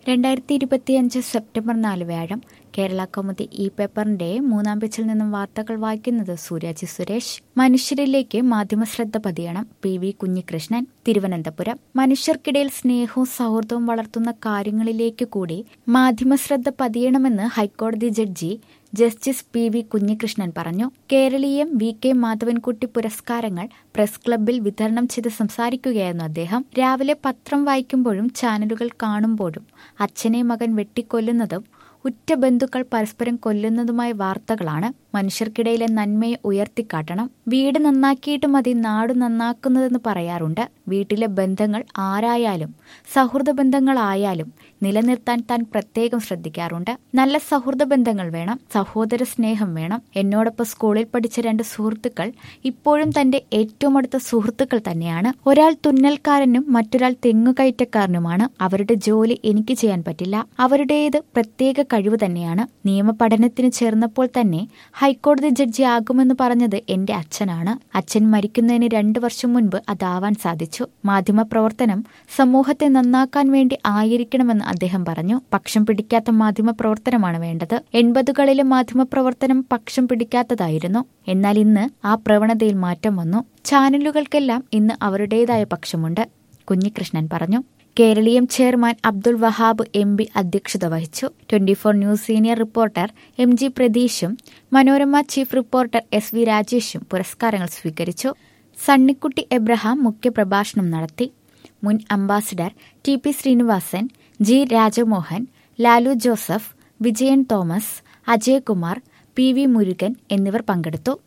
രണ്ടായിരത്തി ഇരുപത്തിയഞ്ച് സെപ്റ്റംബർ നാല് വ്യാഴം കേരള കൗമുദി ഇ പേപ്പറിന്റെ മൂന്നാം പേജിൽ നിന്നും വാർത്തകൾ വായിക്കുന്നത് സൂര്യാജി സുരേഷ് മനുഷ്യരിലേക്ക് മാധ്യമശ്രദ്ധ പതിയണം പി വി കുഞ്ഞികൃഷ്ണൻ തിരുവനന്തപുരം മനുഷ്യർക്കിടയിൽ സ്നേഹവും സൗഹൃദവും വളർത്തുന്ന കാര്യങ്ങളിലേക്ക് കൂടി മാധ്യമശ്രദ്ധ പതിയണമെന്ന് ഹൈക്കോടതി judge justice P V Kunhikrishnan പറഞ്ഞു കേരളീയം വി കെ മാധവൻകുട്ടി പുരസ്കാരങ്ങൾ പ്രസ് ക്ലബ്ബിൽ വിതരണം ചെയ്ത് സംസാരിക്കുകയായിരുന്നു അദ്ദേഹം രാവിലെ പത്രം വായിക്കുമ്പോഴും ചാനലുകൾ കാണുമ്പോഴും അച്ഛനെ മകൻ വെട്ടിക്കൊല്ലുന്നതും ഉറ്റ ബന്ധുക്കൾ പരസ്പരം കൊല്ലുന്നതുമായ വാർത്തകളാണ് മനുഷ്യർക്കിടയിലെ നന്മയെ ഉയർത്തിക്കാട്ടണം വീട് നന്നാക്കിയിട്ട് മതി നാട് നന്നാക്കുന്നതെന്ന് പറയാറുണ്ട് വീട്ടിലെ ബന്ധങ്ങൾ ആരായാലും സൗഹൃദ ബന്ധങ്ങളായാലും നിലനിർത്താൻ താൻ പ്രത്യേകം ശ്രദ്ധിക്കാറുണ്ട് നല്ല സൗഹൃദ ബന്ധങ്ങൾ വേണം സഹോദര സ്നേഹം വേണം എന്നോടൊപ്പം സ്കൂളിൽ പഠിച്ച രണ്ട് സുഹൃത്തുക്കൾ ഇപ്പോഴും തന്റെ ഏറ്റവും അടുത്ത സുഹൃത്തുക്കൾ തന്നെയാണ് ഒരാൾ തുന്നൽക്കാരനും മറ്റൊരാൾ തെങ്ങുകയറ്റക്കാരനുമാണ് അവരുടെ ജോലി എനിക്ക് ചെയ്യാൻ പറ്റില്ല അവരുടേത് പ്രത്യേക കഴിവ് തന്നെയാണ് നിയമപഠനത്തിന് ചേർന്നപ്പോൾ തന്നെ ഹൈക്കോടതി ജഡ്ജി ആകുമെന്ന് പറഞ്ഞത് എന്റെ അച്ഛനാണ് അച്ഛൻ മരിക്കുന്നതിന് രണ്ടു വർഷം മുൻപ് അതാവാൻ സാധിച്ചു മാധ്യമപ്രവർത്തനം സമൂഹത്തെ നന്നാക്കാൻ വേണ്ടി ആയിരിക്കണമെന്ന് അദ്ദേഹം പറഞ്ഞു പക്ഷം പിടിക്കാത്ത മാധ്യമ പ്രവർത്തനമാണ് വേണ്ടത് എൺപതുകളിലെ മാധ്യമപ്രവർത്തനം പക്ഷം പിടിക്കാത്തതായിരുന്നു എന്നാൽ ഇന്ന് ആ പ്രവണതയിൽ മാറ്റം വന്നു ചാനലുകൾക്കെല്ലാം ഇന്ന് അവരുടേതായ പക്ഷമുണ്ട് കുഞ്ഞികൃഷ്ണൻ പറഞ്ഞു Keraleeyam chairman Abdul Wahab M P അധ്യക്ഷത വഹിച്ചു twenty four news senior reporter M G പ്രതീഷും Manorama chief reporter S V രാജേഷും പുരസ്കാരങ്ങൾ സ്വീകരിച്ചു സണ്ണിക്കുട്ടി എബ്രഹാം മുഖ്യപ്രഭാഷണം നടത്തി മുൻ ambassador T P Srinivasan G Rajamohan Lalu Joseph Vijayan Thomas Ajayakumar P V Murugan എന്നിവർ പങ്കെടുത്തു